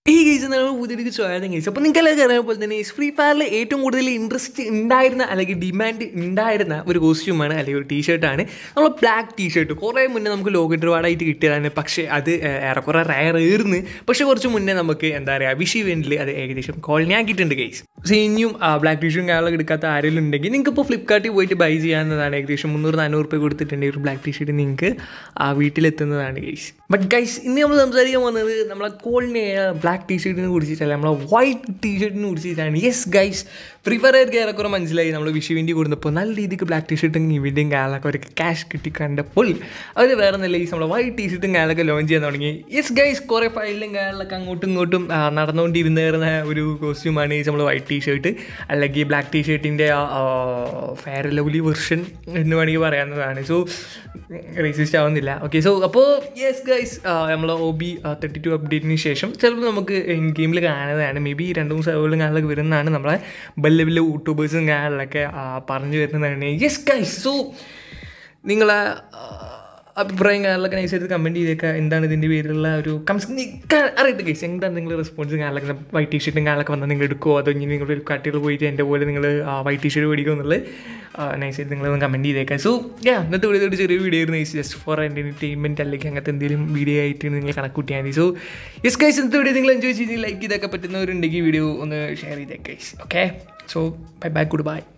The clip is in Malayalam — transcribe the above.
ഈ കേസ് നമ്മൾ പുതിയൊരു ചോദ്യം കേസ് അപ്പോൾ നിങ്ങൾക്ക് അറിയാൻ പോലെ തന്നെ ഫ്രീ ഫയറിൽ ഏറ്റവും കൂടുതൽ ഇൻട്രസ്റ്റ് ഉണ്ടായിരുന്ന അല്ലെങ്കിൽ ഡിമാൻഡ് ഉണ്ടായിരുന്ന ഒരു കോസ്റ്റ്യൂമാണ് അല്ലെങ്കിൽ ഒരു ടീഷർട്ടാണ് നമ്മൾ ബ്ലാക്ക് ടീഷർട്ട് കുറേ മുന്നേ നമുക്ക് ലോകറ്റ് ഒരുപാടായിട്ട് കിട്ടിയതാണ് പക്ഷേ അത് ഏഹ്, ഏറെക്കുറെ റയർ ഏറുന്നു പക്ഷേ കുറച്ച് മുന്നേ നമുക്ക് എന്താ പറയുക വിഷ് ഇവൻറ്റിൽ അത് ഏകദേശം കോളിനാക്കിയിട്ടുണ്ട് കേസ് പക്ഷേ ഇനിയും ബ്ലാക്ക് ടീഷർട്ടും കാര്യങ്ങളൊക്കെ എടുക്കാത്ത ആരെങ്കിലും ഉണ്ടെങ്കിൽ നിങ്ങൾക്ക് ഇപ്പോൾ ഫ്ലിപ്കാർട്ടിൽ പോയിട്ട് ബൈ ചെയ്യാവുന്നതാണ് ഏകദേശം മുന്നൂറ് നാനൂറ് രൂപ കൊടുത്തിട്ടുണ്ടെങ്കിൽ ഒരു ബ്ലാക്ക് ടീഷർട്ട് നിങ്ങൾക്ക് ആ വീട്ടിലെത്തുന്നതാണ് ഗൈസ് ബട്ട് ഗൈസ് ഇന്ന് നമ്മൾ സംസാരിക്കാൻ പോകുന്നത് നമ്മളെ കോളിനെ ബ്ലാക്ക് ടീഷർട്ടിനെ കുറിച്ചിട്ടല്ല നമ്മളെ വൈറ്റ് ടീഷർട്ടിനെ കുറിച്ചിട്ടാണ് യെസ് ഗൈസ് പ്രിഫറായിട്ട് ഏറെക്കുറെ മനസ്സിലായി നമ്മൾ വിഷുവിൻ്റെ കൊടുത്തപ്പോൾ നല്ല രീതിക്ക് ബ്ലാക്ക് ടീഷർട്ടും ഇവിടെയും കാലൊക്കെ അവർക്ക് ക്യാഷ് കിട്ടി കണ്ടപ്പോൾ അവർ വേറെ നല്ല ഈ നമ്മളെ വൈറ്റ് ടീഷർട്ടും കാലൊക്കെ ലോഞ്ച് ചെയ്യാൻ തുടങ്ങി യെസ് ഗൈസ് കുറേ ഫയലിലും കാലൊക്കെ അങ്ങോട്ടും ഇങ്ങോട്ടും ആ, നടന്നുകൊണ്ടിരുന്നേറുന്ന ഒരു കോസ്റ്റ്യൂമാണ് ഈ നമ്മൾ വൈറ്റ് ടീഷർട്ട് അല്ലെങ്കിൽ ബ്ലാക്ക് ടീഷർട്ടിൻ്റെ ഫെയർ ലവ്ലി വെർഷൻ എന്ന് വേണമെങ്കിൽ പറയാവുന്നതാണ് സോ റേസിസ്റ്റ് ആവുന്നില്ല ഓക്കെ സോ അപ്പോൾ യെസ് ഗൈസ് നമ്മൾ ഒ ബി തേർട്ടി ടു അപ്ഡേറ്റിന് ശേഷം ചിലപ്പോൾ നമുക്ക് ഗെയിമിൽ കാണുന്നതാണ് മേ ബി രണ്ട് മൂന്ന് സേവലും കാണാനൊക്കെ വരുന്നതാണ് നമ്മളെ വലിയ വലിയ യൂട്യൂബേഴ്സും കാണാനൊക്കെ പറഞ്ഞു വരുന്നതാണ് യെസ് ഗൈസ് സോ നിങ്ങളെ ആ, അഭിപ്രായം കാര്യങ്ങളൊക്കെ നൈസായിട്ട് കമൻറ്റ് ചെയ്തേക്കുക എന്താണ് ഇതിൻ്റെ പേരിലുള്ള ഒരു കംസ് അറിയട്ടെ കേസ് എന്താണ് നിങ്ങൾ റെസ്പോൺസ് കാര്യങ്ങളൊക്കെ വൈറ്റ് ടീഷർട്ടും കാര്യങ്ങളൊക്കെ വന്നാൽ നിങ്ങൾ എടുക്കുമോ അതോ ഇനി നിങ്ങൾ കട്ടികൾ പോയിട്ട് എൻ്റെ പോലെ നിങ്ങൾ വൈറ്റ് ടീഷർട്ട് മേടിക്കുമോ എന്നുള്ളത് നൈസായിട്ട് നിങ്ങളൊന്ന് കമൻറ്റ് ചെയ്തേക്കാം സോ യാ ഇന്നത്തെ വീഡിയോ ഒരു ചെറിയ വീഡിയോ ആയിരുന്നു ജസ്റ്റ് ഫോർ എൻ്റർടൈൻമെൻറ്റ് അല്ലെങ്കിൽ അങ്ങനത്തെ എന്തെങ്കിലും വീഡിയോ ആയിട്ട് നിങ്ങൾ കണക്ക് കൂട്ടിയാൽ മതി സോ യെസ് ഗൈസ് ഇന്നത്തെ വീഡിയോ നിങ്ങൾ എൻജോയ് ചെയ്ത് ലൈക്ക് ചെയ്തൊക്കെ പറ്റുന്നവരുണ്ടെങ്കിൽ വീഡിയോ ഒന്ന് ഷെയർ ചെയ്തേക്കാം okay so bye bye good by